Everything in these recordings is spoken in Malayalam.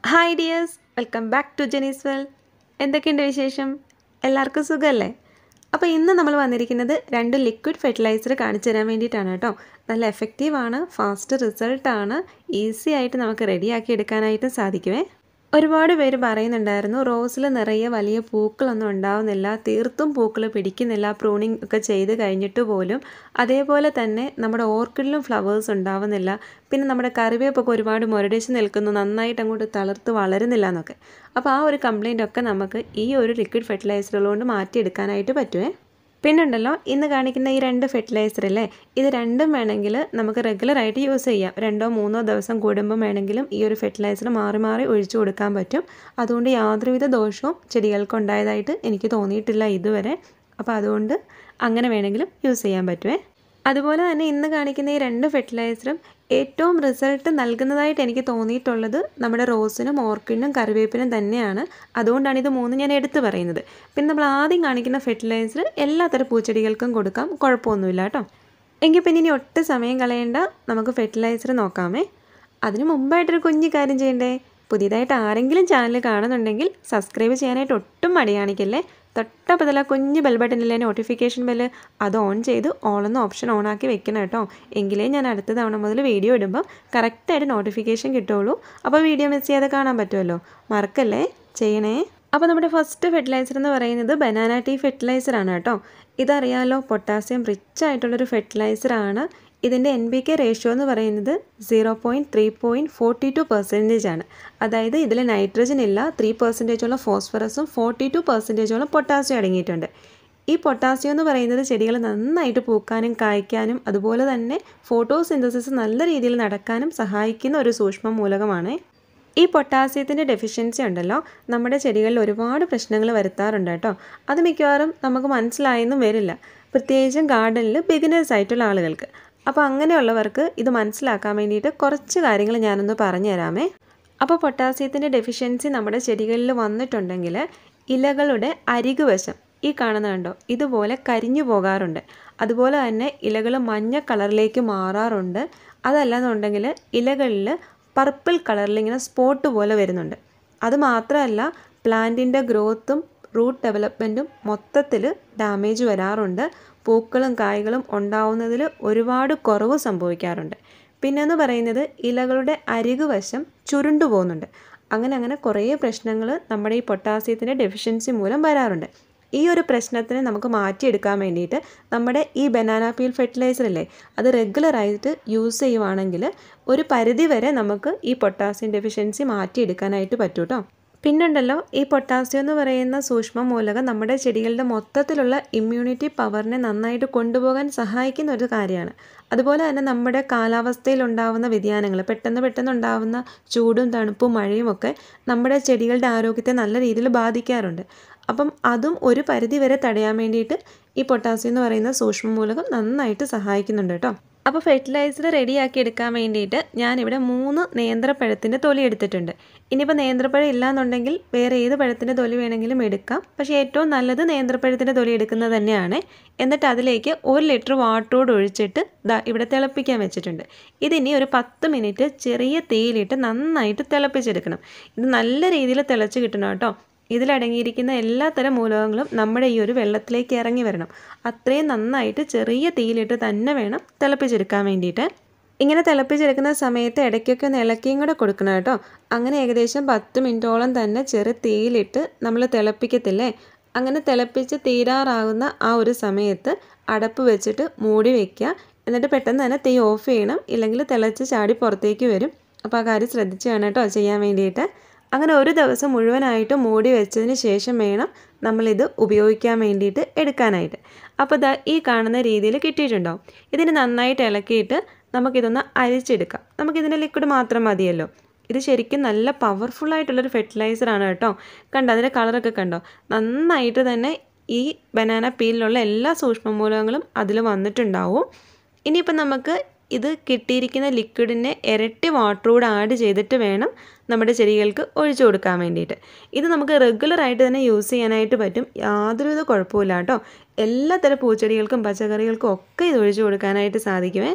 hi dears welcome back to Jenny's well എന്തൊക്കെയുണ്ട് വിശേഷം എല്ലാവർക്കും സുഖമല്ലേ അപ്പോൾ ഇന്ന് നമ്മൾ വന്നിരിക്കുന്നത് രണ്ട് ലിക്വിഡ് ഫെർട്ടിലൈസർ കാണിച്ചു തരാൻ വേണ്ടിയിട്ടാണ് കേട്ടോ നല്ല എഫക്റ്റീവാണ് ഫാസ്റ്റ് റിസൾട്ടാണ് ഈസി ആയിട്ട് നമുക്ക് റെഡിയാക്കി എടുക്കാനായിട്ട് സാധിക്കുമേ ഒരുപാട് പേര് പറയുന്നുണ്ടായിരുന്നു റോസിൽ നിറയെ വലിയ പൂക്കളൊന്നും ഉണ്ടാവുന്നില്ല തീർത്തും പൂക്കൾ പിടിക്കുന്നില്ല പ്രൂണിങ് ഒക്കെ ചെയ്ത് കഴിഞ്ഞിട്ട് പോലും അതേപോലെ തന്നെ നമ്മുടെ ഓർക്കിഡിലും ഫ്ലവേഴ്സ് ഉണ്ടാവുന്നില്ല പിന്നെ നമ്മുടെ കറിവേപ്പൊക്കെ ഒരുപാട് മുരടിച്ച് നിൽക്കുന്നു നന്നായിട്ട് അങ്ങോട്ട് തളർത്ത് വളരുന്നില്ല എന്നൊക്കെ അപ്പോൾ ആ ഒരു കംപ്ലൈൻ്റ് ഒക്കെ നമുക്ക് ഈ ഒരു ലിക്വിഡ് ഫെർട്ടിലൈസറുകൾ കൊണ്ട് മാറ്റിയെടുക്കാനായിട്ട് പറ്റുമേ പിന്നുണ്ടല്ലോ ഇന്ന് കാണിക്കുന്ന ഈ രണ്ട് ഫെർട്ടിലൈസർ അല്ലേ ഇത് രണ്ടും വേണമെങ്കിൽ നമുക്ക് റെഗുലറായിട്ട് യൂസ് ചെയ്യാം രണ്ടോ മൂന്നോ ദിവസം കൂടുമ്പം വേണമെങ്കിലും ഈ ഒരു ഫെർട്ടിലൈസർ മാറി മാറി ഒഴിച്ചു കൊടുക്കാൻ പറ്റും അതുകൊണ്ട് യാതൊരുവിധ ദോഷവും ചെടികൾക്ക് ഉണ്ടായതായിട്ട് എനിക്ക് തോന്നിയിട്ടില്ല ഇതുവരെ അപ്പോൾ അതുകൊണ്ട് അങ്ങനെ വേണമെങ്കിലും യൂസ് ചെയ്യാൻ പറ്റുമേ അതുപോലെ തന്നെ ഇന്ന് കാണിക്കുന്ന ഈ രണ്ട് ഫെർട്ടിലൈസറും ഏറ്റവും റിസൾട്ട് നൽകുന്നതായിട്ട് എനിക്ക് തോന്നിയിട്ടുള്ളത് നമ്മുടെ റോസിനും ഓർക്കിഡിനും കറിവേപ്പിനും തന്നെയാണ് അതുകൊണ്ടാണ് ഇത് മൂന്ന് ഞാൻ എടുത്തു പറയുന്നത് പിന്നെ നമ്മൾ ആദ്യം കാണിക്കുന്ന ഫെർട്ടിലൈസർ എല്ലാത്തരം പൂച്ചെടികൾക്കും കൊടുക്കാം കുഴപ്പമൊന്നുമില്ല കേട്ടോ എങ്കിൽ പിന്നെ ഇനി ഒട്ടും സമയം കളയേണ്ട നമുക്ക് ഫെർട്ടിലൈസർ നോക്കാമേ അതിന് മുമ്പായിട്ടൊരു കുഞ്ഞു കാര്യം ചെയ്യണ്ടേ പുതിയതായിട്ട് ആരെങ്കിലും ചാനൽ കാണുന്നുണ്ടെങ്കിൽ സബ്സ്ക്രൈബ് ചെയ്യാനായിട്ട് ഒട്ടും മടി കാണിക്കല്ലേ തൊട്ടപ്പതല്ല കുഞ്ഞ് ബെൽ ബട്ടണിലെ നോട്ടിഫിക്കേഷൻ ബെല്ല് അത് ഓൺ ചെയ്ത് ഓളെന്ന ഓപ്ഷൻ ഓൺ ആക്കി വെക്കണം കേട്ടോ എങ്കിലേ ഞാൻ അടുത്ത തവണ മുതൽ വീഡിയോ ഇടുമ്പം കറക്റ്റായിട്ട് നോട്ടിഫിക്കേഷൻ കിട്ടുള്ളൂ അപ്പോൾ വീഡിയോ മിസ് ചെയ്യാതെ കാണാൻ പറ്റുമല്ലോ മറക്കല്ലേ ചെയ്യണേ അപ്പോൾ നമ്മുടെ ഫസ്റ്റ് ഫെർട്ടിലൈസർ എന്ന് പറയുന്നത് ബനാന ടീ ഫെർട്ടിലൈസർ ആണ് കേട്ടോ ഇതറിയാലോ പൊട്ടാസ്യം റിച്ച് ആയിട്ടുള്ളൊരു ഫെർട്ടിലൈസർ ആണ് ഇതിൻ്റെ എൻ ബി കെ റേഷ്യോ എന്ന് പറയുന്നത് zero point three point forty two percentage ആണ് അതായത് ഇതിൽ നൈട്രജൻ ഇല്ല ത്രീ പെർസെൻറ്റേജോളം ഫോസ്ഫറസും ഫോർട്ടി ടു പെർസെൻറ്റേജോളം പൊട്ടാസ്യം അടങ്ങിയിട്ടുണ്ട് ഈ പൊട്ടാസ്യം എന്ന് പറയുന്നത് ചെടികൾ നന്നായിട്ട് പൂക്കാനും കായ്ക്കാനും അതുപോലെ തന്നെ ഫോട്ടോസിന്തസിസ് നല്ല രീതിയിൽ നടക്കാനും സഹായിക്കുന്ന ഒരു സൂക്ഷ്മ മൂലകമാണ് ഈ പൊട്ടാസ്യത്തിൻ്റെ ഡെഫിഷ്യൻസി ഉണ്ടല്ലോ നമ്മുടെ ചെടികളിൽ ഒരുപാട് പ്രശ്നങ്ങൾ വരുത്താറുണ്ട് കേട്ടോ അത് മിക്കവാറും നമുക്ക് മനസ്സിലായെന്നും വരില്ല പ്രത്യേകിച്ചും ഗാർഡനിൽ ബിഗിനേഴ്സ് ആയിട്ടുള്ള ആളുകൾക്ക് അപ്പോൾ അങ്ങനെയുള്ളവർക്ക് ഇത് മനസ്സിലാക്കാൻ വേണ്ടിയിട്ട് കുറച്ച് കാര്യങ്ങൾ ഞാനൊന്ന് പറഞ്ഞു തരാമേ അപ്പോൾ പൊട്ടാസ്യത്തിൻ്റെ ഡെഫിഷ്യൻസി നമ്മുടെ ചെടികളിൽ വന്നിട്ടുണ്ടെങ്കിൽ ഇലകളുടെ അരികുവശം ഈ കാണുന്ന കണ്ടോ ഇതുപോലെ കരിഞ്ഞു പോകാറുണ്ട് അതുപോലെ തന്നെ ഇലകൾ മഞ്ഞ കളറിലേക്ക് മാറാറുണ്ട് അതല്ലാന്നുണ്ടെങ്കിൽ ഇലകളിൽ പർപ്പിൾ കളറിൽ ഇങ്ങനെ സ്പോട്ട് പോലെ വരുന്നുണ്ട് അത് മാത്രമല്ല പ്ലാന്റിൻ്റെ ഗ്രോത്തും റൂട്ട് ഡെവലപ്മെൻറ്റും മൊത്തത്തിൽ ഡാമേജ് വരാറുണ്ട് പൂക്കളും കായ്കളും ഉണ്ടാവുന്നതിൽ ഒരുപാട് കുറവ് സംഭവിക്കാറുണ്ട് പിന്നെന്ന് പറയുന്നത് ഇലകളുടെ അരികുവശം ചുരുണ്ടു പോകുന്നുണ്ട് അങ്ങനെ അങ്ങനെ കുറേ പ്രശ്നങ്ങൾ നമ്മുടെ ഈ പൊട്ടാസ്യത്തിൻ്റെ ഡെഫിഷ്യൻസി മൂലം വരാറുണ്ട് ഈ ഒരു പ്രശ്നത്തിനെ നമുക്ക് മാറ്റിയെടുക്കാൻ വേണ്ടിയിട്ട് നമ്മുടെ ഈ ബനാന പീൽ ഫെർട്ടിലൈസർ അല്ലേ അത് റെഗുലറായിട്ട് യൂസ് ചെയ്യുവാണെങ്കിൽ ഒരു പരിധി വരെ നമുക്ക് ഈ പൊട്ടാസ്യം ഡെഫിഷ്യൻസി മാറ്റിയെടുക്കാനായിട്ട് പറ്റും കേട്ടോ പിന്നുണ്ടല്ലോ ഈ പൊട്ടാസ്യം എന്ന് പറയുന്ന സൂക്ഷ്മ മൂലകം നമ്മുടെ ചെടികളുടെ മൊത്തത്തിലുള്ള ഇമ്മ്യൂണിറ്റി പവറിനെ നന്നായിട്ട് കൊണ്ടുപോകാൻ സഹായിക്കുന്ന ഒരു കാര്യമാണ് അതുപോലെ തന്നെ നമ്മുടെ കാലാവസ്ഥയിൽ ഉണ്ടാകുന്ന വ്യതിയാനങ്ങൾ പെട്ടെന്ന് പെട്ടെന്ന് ഉണ്ടാകുന്ന ചൂടും തണുപ്പും മഴയും ഒക്കെ നമ്മുടെ ചെടികളുടെ ആരോഗ്യത്തെ നല്ല രീതിയിൽ ബാധിക്കാറുണ്ട് അപ്പം അതും ഒരു പരിധി വരെ തടയാൻ വേണ്ടിയിട്ട് ഈ പൊട്ടാസ്യം എന്ന് പറയുന്ന സൂക്ഷ്മ മൂലകം നന്നായിട്ട് സഹായിക്കുന്നുണ്ട് കേട്ടോ അപ്പോൾ ഫെർട്ടിലൈസർ റെഡിയാക്കി എടുക്കാൻ വേണ്ടിയിട്ട് ഞാനിവിടെ മൂന്ന് നേന്ത്രപ്പഴത്തിൻ്റെ തൊലി എടുത്തിട്ടുണ്ട് ഇനിയിപ്പോൾ നേന്ത്രപ്പഴം ഇല്ലാന്നുണ്ടെങ്കിൽ വേറെ ഏത് പഴത്തിൻ്റെ തൊലി വേണമെങ്കിലും എടുക്കാം പക്ഷേ ഏറ്റവും നല്ലത് നേന്ത്രപ്പഴത്തിൻ്റെ തൊലി എടുക്കുന്നത് തന്നെയാണ് എന്നിട്ട് അതിലേക്ക് ഒരു ലിറ്റർ വാട്ടറോട് ഒഴിച്ചിട്ട് ദാ ഇവിടെ തിളപ്പിക്കാൻ വെച്ചിട്ടുണ്ട് ഇതിനി ഒരു പത്ത് മിനിറ്റ് ചെറിയ തീയിലിട്ട് നന്നായിട്ട് തിളപ്പിച്ചെടുക്കണം ഇത് നല്ല രീതിയിൽ തിളച്ച് കിട്ടണം കേട്ടോ ഇതിലടങ്ങിയിരിക്കുന്ന എല്ലാത്തരം മൂലകങ്ങളും നമ്മുടെ ഈ ഒരു വെള്ളത്തിലേക്ക് ഇറങ്ങി വരണം അത്രയും നന്നായിട്ട് ചെറിയ തീയിലിട്ട് തന്നെ വേണം തിളപ്പിച്ചെടുക്കാൻ വേണ്ടിയിട്ട് ഇങ്ങനെ തിളപ്പിച്ചെടുക്കുന്ന സമയത്ത് ഇടയ്ക്കൊക്കെ ഒന്ന് ഇളക്കിയും കൂടെ കൊടുക്കണം കേട്ടോ അങ്ങനെ ഏകദേശം പത്ത് മിനിറ്റോളം തന്നെ ചെറു തീയിലിട്ട് നമ്മൾ തിളപ്പിക്കത്തില്ലേ അങ്ങനെ തിളപ്പിച്ച് തീരാറാകുന്ന ആ ഒരു സമയത്ത് അടപ്പ് വെച്ചിട്ട് മൂടി വയ്ക്കുക എന്നിട്ട് പെട്ടെന്ന് തന്നെ തീ ഓഫ് ചെയ്യണം ഇല്ലെങ്കിൽ തിളച്ച് ചാടി പുറത്തേക്ക് വരും അപ്പോൾ ആ കാര്യം ശ്രദ്ധിച്ച് വേണം കേട്ടോ ചെയ്യാൻ വേണ്ടിയിട്ട് അങ്ങനെ ഒരു ദിവസം മുഴുവനായിട്ട് മൂടി വെച്ചതിന് ശേഷം വേണം നമ്മളിത് ഉപയോഗിക്കാൻ വേണ്ടിയിട്ട് എടുക്കാനായിട്ട് അപ്പോൾ ദാ ഈ കാണുന്ന രീതിയിൽ കിട്ടിയിട്ടുണ്ടാവും ഇതിന് നന്നായിട്ട് ഇളക്കിയിട്ട് നമുക്കിതൊന്ന് അരിച്ചെടുക്കാം നമുക്കിതിൻ്റെ ലിക്വിഡ് മാത്രം മതിയല്ലോ ഇത് ശരിക്കും നല്ല പവർഫുൾ ആയിട്ടുള്ളൊരു ഫെർട്ടിലൈസർ ആണ് കേട്ടോ കണ്ടോ അതിൻ്റെ കളറൊക്കെ കണ്ടോ നന്നായിട്ട് തന്നെ ഈ ബനാന പീലിലുള്ള എല്ലാ സൂക്ഷ്മ മൂലകങ്ങളും അതിൽ വന്നിട്ടുണ്ടാവും ഇനിയിപ്പോൾ നമുക്ക് ഇത് കിട്ടിയിരിക്കുന്ന ലിക്വിഡിനെ ഇരട്ടി വാട്ടർ കൂടെ ആഡ് ചെയ്തിട്ട് വേണം നമ്മുടെ ചെടികൾക്ക് ഒഴിച്ചു കൊടുക്കാൻ വേണ്ടിയിട്ട് ഇത് നമുക്ക് റെഗുലറായിട്ട് തന്നെ യൂസ് ചെയ്യാനായിട്ട് പറ്റും യാതൊരുവിധ കുഴപ്പമില്ല കേട്ടോ എല്ലാത്തരം പൂച്ചെടികൾക്കും പച്ചക്കറികൾക്കും ഒക്കെ ഇത് ഒഴിച്ചു കൊടുക്കാനായിട്ട് സാധിക്കുമേ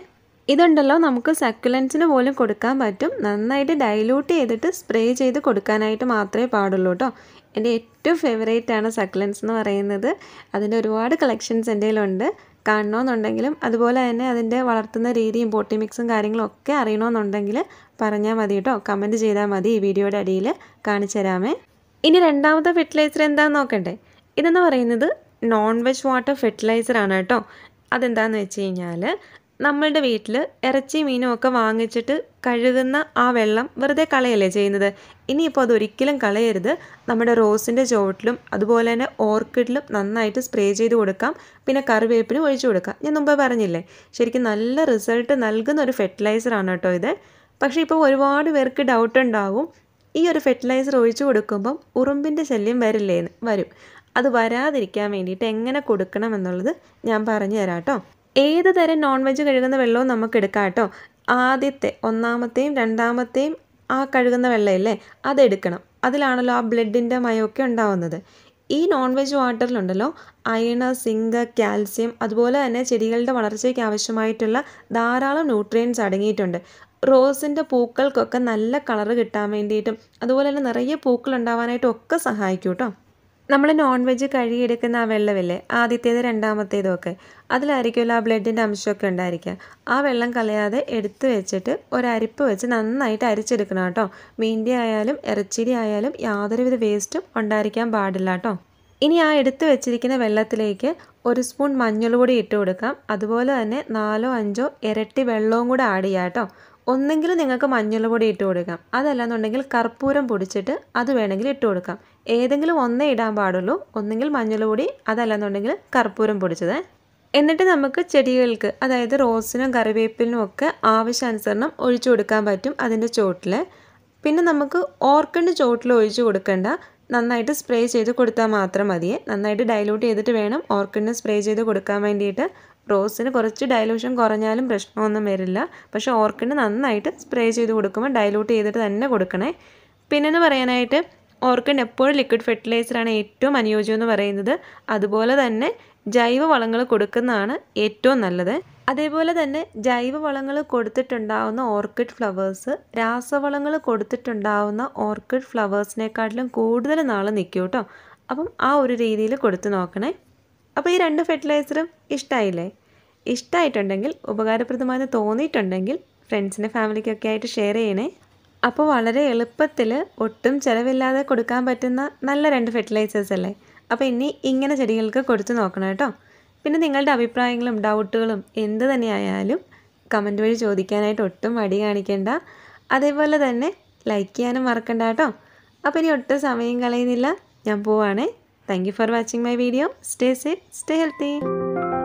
ഇതുണ്ടല്ലോ നമുക്ക് സക്കുലൻസിന് പോലും കൊടുക്കാൻ പറ്റും നന്നായിട്ട് ഡൈലൂട്ട് ചെയ്തിട്ട് സ്പ്രേ ചെയ്ത് കൊടുക്കാനായിട്ട് മാത്രമേ പാടുള്ളൂ കേട്ടോ എൻ്റെ ഏറ്റവും ഫേവറേറ്റ് ആണ് സക്കുലൻസ് എന്ന് പറയുന്നത് അതിൻ്റെ ഒരുപാട് കളക്ഷൻസ് എൻ്റെ കയ്യിലുണ്ട് കാണണമെന്നുണ്ടെങ്കിലും അതുപോലെ തന്നെ അതിൻ്റെ വളർത്തുന്ന രീതിയും പോട്ടി മിക്സും കാര്യങ്ങളും ഒക്കെ അറിയണമെന്നുണ്ടെങ്കിൽ പറഞ്ഞാൽ മതി കേട്ടോ കമൻറ്റ് ചെയ്താൽ മതി ഈ വീഡിയോയുടെ അടിയിൽ കാണിച്ചു തരാമേ ഇനി രണ്ടാമത്തെ ഫെർട്ടിലൈസർ എന്താണെന്ന് നോക്കണ്ടേ ഇതെന്ന് പറയുന്നത് നോൺ വെജ് വാട്ടർ ഫെർട്ടിലൈസർ ആണ് കേട്ടോ അതെന്താണെന്ന് വെച്ച് കഴിഞ്ഞാൽ നമ്മളുടെ വീട്ടിൽ ഇറച്ചി മീനും ഒക്കെ വാങ്ങിച്ചിട്ട് കഴുകുന്ന ആ വെള്ളം വെറുതെ കളയല്ലേ ചെയ്യുന്നത് ഇനിയിപ്പോൾ അതൊരിക്കലും കളയരുത് നമ്മുടെ റോസിൻ്റെ ചുവട്ടിലും അതുപോലെ തന്നെ ഓർക്കിഡിലും നന്നായിട്ട് സ്പ്രേ ചെയ്ത് കൊടുക്കാം പിന്നെ കറിവേപ്പിനും ഒഴിച്ചു കൊടുക്കാം ഞാൻ മുമ്പേ പറഞ്ഞില്ലേ ശരിക്കും നല്ല റിസൾട്ട് നൽകുന്ന ഒരു ഫെർട്ടിലൈസർ ആണ് കേട്ടോ ഇത് പക്ഷേ ഇപ്പോൾ ഒരുപാട് പേർക്ക് ഡൗട്ട് ഉണ്ടാവും ഈ ഒരു ഫെർട്ടിലൈസർ ഒഴിച്ചു കൊടുക്കുമ്പം ഉറുമ്പിൻ്റെ ശല്യം വരില്ലേന്ന് വരും അത് വരാതിരിക്കാൻ വേണ്ടിയിട്ട് എങ്ങനെ കൊടുക്കണം എന്നുള്ളത് ഞാൻ പറഞ്ഞു തരാം കേട്ടോ ഏത് തരം നോൺ വെജ് കഴുകുന്ന വെള്ളവും നമുക്ക് എടുക്കാം കേട്ടോ ആദ്യത്തെ ഒന്നാമത്തെയും രണ്ടാമത്തെയും ആ കഴുകുന്ന വെള്ളമില്ലേ അതെടുക്കണം അതിലാണല്ലോ ആ ബ്ലഡിൻ്റെ മയമൊക്കെ ഉണ്ടാവുന്നത് ഈ നോൺ വെജ് വാട്ടറിലുണ്ടല്ലോ അയണ് സിങ്ക് കാൽസ്യം അതുപോലെ തന്നെ ചെടികളുടെ വളർച്ചയ്ക്ക് ആവശ്യമായിട്ടുള്ള ധാരാളം ന്യൂട്രിയൻസ് അടങ്ങിയിട്ടുണ്ട് റോസിൻ്റെ പൂക്കൾക്കൊക്കെ നല്ല കളറ് കിട്ടാൻ വേണ്ടിയിട്ടും അതുപോലെ തന്നെ നിറയെ പൂക്കൾ ഉണ്ടാവാനായിട്ടും ഒക്കെ സഹായിക്കും കേട്ടോ നമ്മൾ നോൺ വെജ് കഴുകിയെടുക്കുന്ന ആ വെള്ളമില്ലേ ആദ്യത്തേത് രണ്ടാമത്തേതും ഒക്കെ അതിലായിരിക്കുമല്ലോ ആ ബ്ലഡിൻ്റെ അംശമൊക്കെ ഉണ്ടായിരിക്കുക ആ വെള്ളം കളയാതെ എടുത്ത് വെച്ചിട്ട് ഒരരിപ്പ് വെച്ച് നന്നായിട്ട് അരിച്ചെടുക്കണം കേട്ടോ മീൻ്റെ ആയാലും ഇറച്ചിരി ആയാലും യാതൊരുവിധ വേസ്റ്റും ഉണ്ടായിരിക്കാൻ പാടില്ല കേട്ടോ ഇനി ആ എടുത്ത് വെച്ചിരിക്കുന്ന വെള്ളത്തിലേക്ക് ഒരു സ്പൂൺ മഞ്ഞൾപ്പൊടി ഇട്ട് കൊടുക്കാം അതുപോലെ തന്നെ നാലോ അഞ്ചോ ഇരട്ടി വെള്ളവും കൂടെ ആഡ് ചെയ്യാം കേട്ടോ ഒന്നെങ്കിൽ നിങ്ങൾക്ക് മഞ്ഞൾപ്പൊടി ഇട്ട് കൊടുക്കാം അതല്ലാന്നുണ്ടെങ്കിൽ കർപ്പൂരം പൊടിച്ചിട്ട് അത് വേണമെങ്കിൽ ഇട്ട് കൊടുക്കാം ഏതെങ്കിലും ഒന്നേ ഇടാൻ പാടുള്ളൂ ഒന്നെങ്കിൽ മഞ്ഞൾപ്പൊടി അതല്ലാന്നുണ്ടെങ്കിൽ കർപ്പൂരം പൊടിച്ചത് എന്നിട്ട് നമുക്ക് ചെടികൾക്ക് അതായത് റോസിനും കറിവേപ്പിലിനും ഒക്കെ ആവശ്യാനുസരണം ഒഴിച്ചു കൊടുക്കാൻ പറ്റും അതിൻ്റെ ചോട്ടിൽ പിന്നെ നമുക്ക് ഓർക്കിഡ് ചോട്ടിൽ ഒഴിച്ചു കൊടുക്കേണ്ട നന്നായിട്ട് സ്പ്രേ ചെയ്ത് കൊടുത്താൽ മാത്രം മതിയേ നന്നായിട്ട് ഡൈലൂട്ട് ചെയ്തിട്ട് വേണം ഓർക്കിഡിന് സ്പ്രേ ചെയ്ത് കൊടുക്കാൻ വേണ്ടിയിട്ട് റോസിന് കുറച്ച് ഡൈലൂഷൻ കുറഞ്ഞാലും പ്രശ്നമൊന്നും വരില്ല പക്ഷേ ഓർക്കിഡിന് നന്നായിട്ട് സ്പ്രേ ചെയ്ത് കൊടുക്കുമ്പോൾ ഡൈലൂട്ട് ചെയ്തിട്ട് തന്നെ കൊടുക്കണേ പിന്നെന്ന് പറയാനായിട്ട് ഓർക്കിഡ് എപ്പോഴും ലിക്വിഡ് ഫെർട്ടിലൈസറാണ് ഏറ്റവും അനുയോജ്യം എന്ന് പറയുന്നത് അതുപോലെ തന്നെ ജൈവ വളങ്ങൾ കൊടുക്കുന്നതാണ് ഏറ്റവും നല്ലത് അതേപോലെ തന്നെ ജൈവ വളങ്ങൾ കൊടുത്തിട്ടുണ്ടാവുന്ന ഓർക്കിഡ് ഫ്ലവേഴ്സ് രാസവളങ്ങൾ കൊടുത്തിട്ടുണ്ടാവുന്ന ഓർക്കിഡ് ഫ്ലവേഴ്സിനെക്കാട്ടിലും കൂടുതൽ നാൾ നിൽക്കും കേട്ടോ അപ്പം ആ ഒരു രീതിയിൽ കൊടുത്തു നോക്കണേ അപ്പോൾ ഈ രണ്ട് ഫെർട്ടിലൈസറും ഇഷ്ടമായില്ലേ ഇഷ്ടമായിട്ടുണ്ടെങ്കിൽ ഉപകാരപ്രദമാണെന്ന് തോന്നിയിട്ടുണ്ടെങ്കിൽ ഫ്രണ്ട്സിൻ്റെ ഫാമിലിക്കൊക്കെ ആയിട്ട് ഷെയർ ചെയ്യണേ അപ്പോൾ വളരെ എളുപ്പത്തിൽ ഒട്ടും ചിലവില്ലാതെ കൊടുക്കാൻ പറ്റുന്ന നല്ല രണ്ട് ഫെർട്ടിലൈസേഴ്സ് അല്ലേ അപ്പോൾ ഇനി ഇങ്ങനെ ചെടികൾക്ക് കൊടുത്തു നോക്കണം കേട്ടോ പിന്നെ നിങ്ങളുടെ അഭിപ്രായങ്ങളും ഡൗട്ടുകളും എന്ത് തന്നെയായാലും കമൻറ്റ് വഴി ചോദിക്കാനായിട്ട് ഒട്ടും മടി കാണിക്കേണ്ട അതേപോലെ തന്നെ ലൈക്ക് ചെയ്യാനും മറക്കണ്ട കേട്ടോ അപ്പോൾ ഇനി ഒട്ടും സമയം കളയുന്നില്ല ഞാൻ പോവാണേ thank you for watching my video stay safe stay healthy